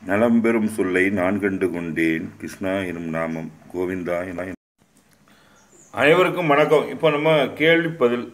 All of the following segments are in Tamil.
நலம் பெறும் சொல்லை நான் கண்டு கொண்டேன் கிருஷ்ணா எனும் நாமம் கோவிந்தா என அனைவருக்கும் வணக்கம் இப்போ நம்ம கேள்வி பதில்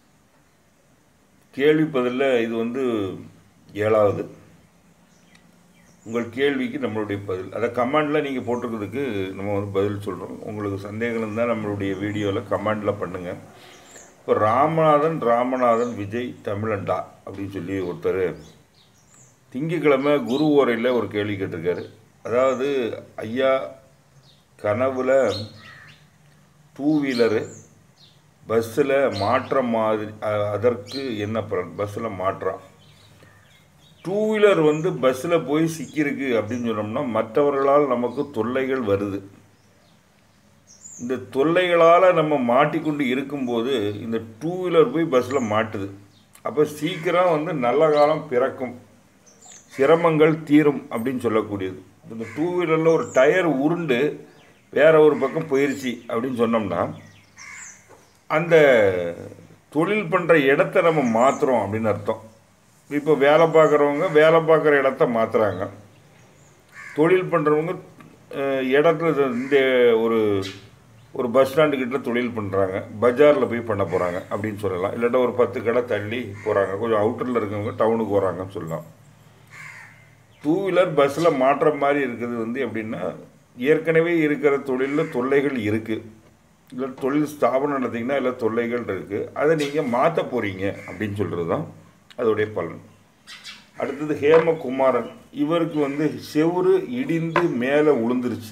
கேள்வி பதிலில் இது வந்து ஏழாவது உங்கள் கேள்விக்கு நம்மளுடைய பதில் அதை கமெண்டில் நீங்கள் போட்டிருக்கிறதுக்கு நம்ம வந்து பதில் சொல்கிறோம் உங்களுக்கு சந்தேகம் இருந்தால் நம்மளுடைய வீடியோவில் கமெண்டில் பண்ணுங்கள் இப்போ ராமநாதன் ராமநாதன் விஜய் தமிழண்டா அப்படின்னு சொல்லி ஒருத்தர் திங்கக்கிழமை குரு ஓரையில் ஒரு கேள்வி கேட்டிருக்காரு அதாவது ஐயா கனவுல டூ வீலரு பஸ்ஸில் மாற்றம் மாதிரி அ- அதற்கு என்ன பலன் பஸ்ஸில் மாற்றம் டூ வீலர் வந்து பஸ்ஸில் போய் சிக்கியிருக்கு அப்படின்னு சொன்னோம்னா மற்றவர்களால் நமக்கு தொல்லைகள் வருது இந்த தொல்லைகளால் நம்ம மாட்டிக்கொண்டு இருக்கும்போது இந்த டூ வீலர் போய் பஸ்ஸில் மாட்டுது அப்போ சீக்கிரம் வந்து நல்ல காலம் பிறக்கும் சிரமங்கள் தீரும் அப்படின்னு சொல்லக்கூடியது இந்த டூ வீலரில் ஒரு டயர் உருண்டு வேற ஒரு பக்கம் போயிருச்சு அப்படின்னு சொன்னோம்னா அந்த தொழில் பண்ணுற இடத்த நம்ம மாற்றுறோம் அப்படின்னு அர்த்தம் இப்போ வேலை பார்க்குறவங்க வேலை பார்க்குற இடத்த மாற்றுறாங்க தொழில் பண்ணுறவங்க இடத்துல இந்த ஒரு ஒரு பஸ் ஸ்டாண்டு கிட்ட தொழில் பண்ணுறாங்க பஜாரில் போய் பண்ண போகிறாங்க அப்படின்னு சொல்லலாம் இல்லாட்டா ஒரு பத்து கடை தள்ளி போகிறாங்க கொஞ்சம் அவுட்டரில் இருக்கவங்க டவுனுக்கு போகிறாங்கன்னு சொல்லலாம் டூ வீலர் பஸ்ஸில் மாற்ற மாதிரி இருக்குது வந்து எப்படின்னா ஏற்கனவே இருக்கிற தொழிலில் தொல்லைகள் இருக்குது இல்லை தொழில் ஸ்தாபனம் நடத்திங்கன்னா இல்லை தொல்லைகள் இருக்குது அதை நீங்கள் மாற்ற போகிறீங்க அப்படின்னு சொல்கிறது தான் அதோடைய பலன் அடுத்தது ஹேமகுமாரன் இவருக்கு வந்து செவுரு இடிந்து மேலே உளுந்துருச்சு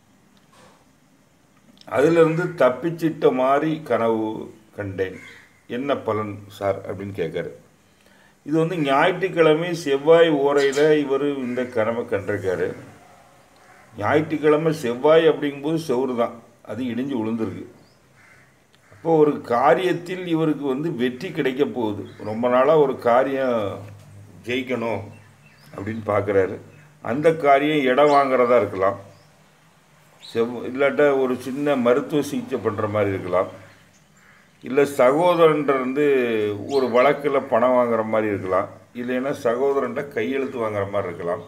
அதிலிருந்து தப்பிச்சிட்ட மாதிரி கனவு கண்டேன் என்ன பலன் சார் அப்படின்னு கேட்காரு இது வந்து ஞாயிற்றுக்கிழமை செவ்வாய் ஓரையில் இவர் இந்த கனவை கண்டிருக்காரு ஞாயிற்றுக்கிழமை செவ்வாய் அப்படிங்கும்போது செவுரு தான் அது இடிஞ்சு விழுந்திருக்கு அப்போ ஒரு காரியத்தில் இவருக்கு வந்து வெற்றி கிடைக்க போகுது ரொம்ப நாளாக ஒரு காரியம் ஜெயிக்கணும் அப்படின்னு பார்க்குறாரு அந்த காரியம் இடம் வாங்குறதா இருக்கலாம் செவ் இல்லாட்ட ஒரு சின்ன மருத்துவ சிகிச்சை பண்ணுற மாதிரி இருக்கலாம் இல்லை சகோதரன்ட்ட இருந்து ஒரு வழக்கில் பணம் வாங்குற மாதிரி இருக்கலாம் இல்லைன்னா சகோதரன்ட்ட கையெழுத்து வாங்குற மாதிரி இருக்கலாம்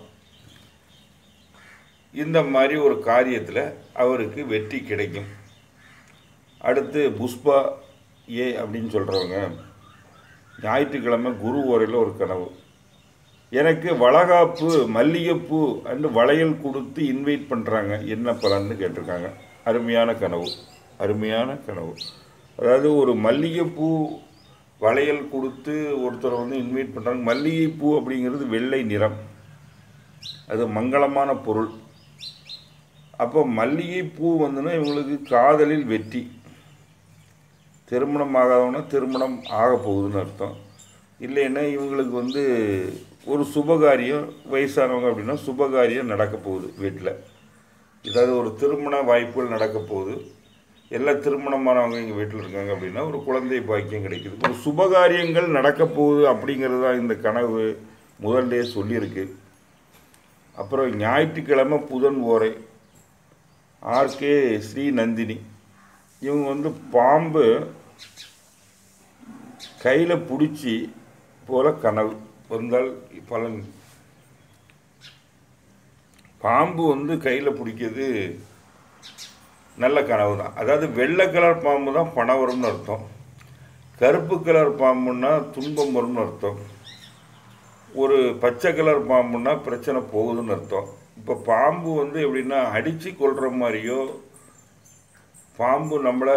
இந்த மாதிரி ஒரு காரியத்தில் அவருக்கு வெற்றி கிடைக்கும் அடுத்து புஷ்பா ஏ அப்படின்னு சொல்கிறவங்க ஞாயிற்றுக்கிழமை குரு ஓரையில் ஒரு கனவு எனக்கு வளகாப்பு மல்லிகைப்பூ அண்டு வளையல் கொடுத்து இன்வைட் பண்ணுறாங்க என்ன பலன்னு கேட்டிருக்காங்க அருமையான கனவு அருமையான கனவு அதாவது ஒரு மல்லிகைப்பூ வளையல் கொடுத்து ஒருத்தர் வந்து இன்வைட் பண்ணுறாங்க மல்லிகைப்பூ அப்படிங்கிறது வெள்ளை நிறம் அது மங்களமான பொருள் அப்போ மல்லிகைப்பூ வந்துன்னா இவங்களுக்கு காதலில் வெற்றி திருமணம் ஆகாதவனா திருமணம் ஆக போகுதுன்னு அர்த்தம் இல்லைன்னா இவங்களுக்கு வந்து ஒரு சுபகாரியம் வயசானவங்க அப்படின்னா சுபகாரியம் நடக்க போகுது வீட்டில் ஏதாவது ஒரு திருமண வாய்ப்புகள் நடக்க போகுது எல்லா திருமணமானவங்க எங்கள் வீட்டில் இருக்காங்க அப்படின்னா ஒரு குழந்தை பாக்கியம் கிடைக்குது ஒரு சுபகாரியங்கள் நடக்க போகுது அப்படிங்கிறது தான் இந்த கனவு முதல்லே சொல்லியிருக்கு அப்புறம் ஞாயிற்றுக்கிழமை புதன் ஓரை ஆர்கே ஸ்ரீ நந்தினி இவங்க வந்து பாம்பு கையில் பிடிச்சி போல கனவு வந்தால் பலன் பாம்பு வந்து கையில் பிடிக்கிறது நல்ல கனவு தான் அதாவது வெள்ளை கலர் பாம்பு தான் பணம் வரும்னு அர்த்தம் கருப்பு கலர் பாம்புன்னா துன்பம் வரும்னு அர்த்தம் ஒரு பச்சை கலர் பாம்புன்னா பிரச்சனை போகுதுன்னு அர்த்தம் இப்போ பாம்பு வந்து எப்படின்னா அடித்து கொள்கிற மாதிரியோ பாம்பு நம்மளை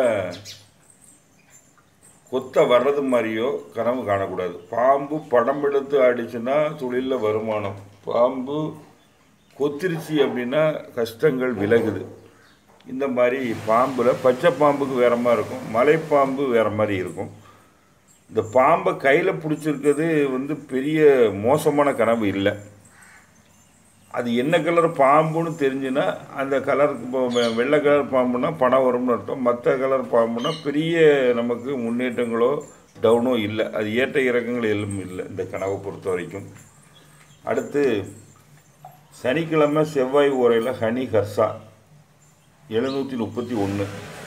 கொத்த வர்றது மாதிரியோ கனவு காணக்கூடாது பாம்பு படம் எடுத்து அடிச்சுன்னா தொழிலில் வருமானம் பாம்பு கொத்திருச்சு அப்படின்னா கஷ்டங்கள் விலகுது இந்த மாதிரி பாம்பில் பச்சை பாம்புக்கு வேற மாதிரி இருக்கும் மலைப்பாம்பு வேற மாதிரி இருக்கும் இந்த பாம்பை கையில் பிடிச்சிருக்கிறது வந்து பெரிய மோசமான கனவு இல்லை அது என்ன கலர் பாம்புன்னு தெரிஞ்சுன்னா அந்த கலருக்கு இப்போ வெ- வெள்ளை கலர் பாம்புனா பணம் வரும்னு அர்த்தம் மற்ற கலர் பாம்புனா பெரிய நமக்கு முன்னேற்றங்களோ டவுனோ இல்லை அது ஏற்ற இறக்கங்கள் எதுவும் இல்லை இந்த கனவை பொறுத்த வரைக்கும் அடுத்து சனிக்கிழமை செவ்வாய் ஓரையில் ஹனி ஹர்ஷா எழுநூற்றி முப்பத்தி ஒன்று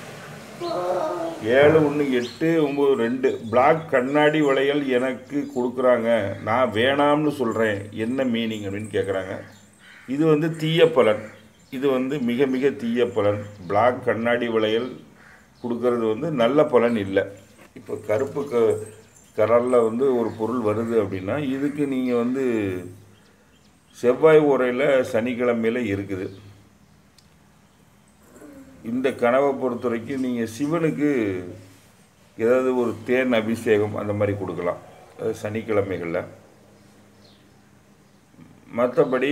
ஏழு ஒன்று எட்டு ஒம்பது ரெண்டு பிளாக் கண்ணாடி வளையல் எனக்கு கொடுக்குறாங்க நான் வேணாம்னு சொல்கிறேன் என்ன மீனிங் அப்படின்னு கேட்குறாங்க இது வந்து தீய பலன் இது வந்து மிக மிக தீய பலன் பிளாக் கண்ணாடி வளையல் கொடுக்கறது வந்து நல்ல பலன் இல்லை இப்போ கருப்பு க கலரில் வந்து ஒரு பொருள் வருது அப்படின்னா இதுக்கு நீங்கள் வந்து செவ்வாய் உரையில் சனிக்கிழமையில் இருக்குது இந்த கனவை பொறுத்த வரைக்கும் நீங்கள் சிவனுக்கு ஏதாவது ஒரு தேன் அபிஷேகம் அந்த மாதிரி கொடுக்கலாம் அது சனிக்கிழமைகளில் மற்றபடி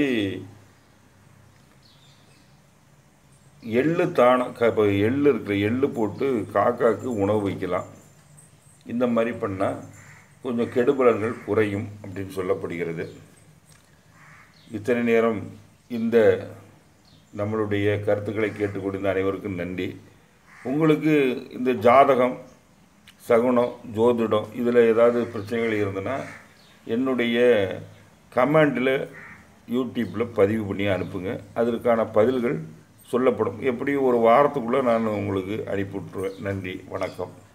எள்ளு தானம் க இப்போ எள்ளு இருக்கிற எள்ளு போட்டு காக்காக்கு உணவு வைக்கலாம் இந்த மாதிரி பண்ணால் கொஞ்சம் கெடுபலன்கள் குறையும் அப்படின்னு சொல்லப்படுகிறது இத்தனை நேரம் இந்த நம்மளுடைய கருத்துக்களை கேட்டுக்கொண்டிருந்த அனைவருக்கும் நன்றி உங்களுக்கு இந்த ஜாதகம் சகுனம் ஜோதிடம் இதில் ஏதாவது பிரச்சனைகள் இருந்ததுன்னா என்னுடைய கமெண்டில் யூடியூப்பில் பதிவு பண்ணி அனுப்புங்க அதற்கான பதில்கள் சொல்லப்படும் எப்படியும் ஒரு வாரத்துக்குள்ளே நான் உங்களுக்கு அனுப்பி விட்ருவேன் நன்றி வணக்கம்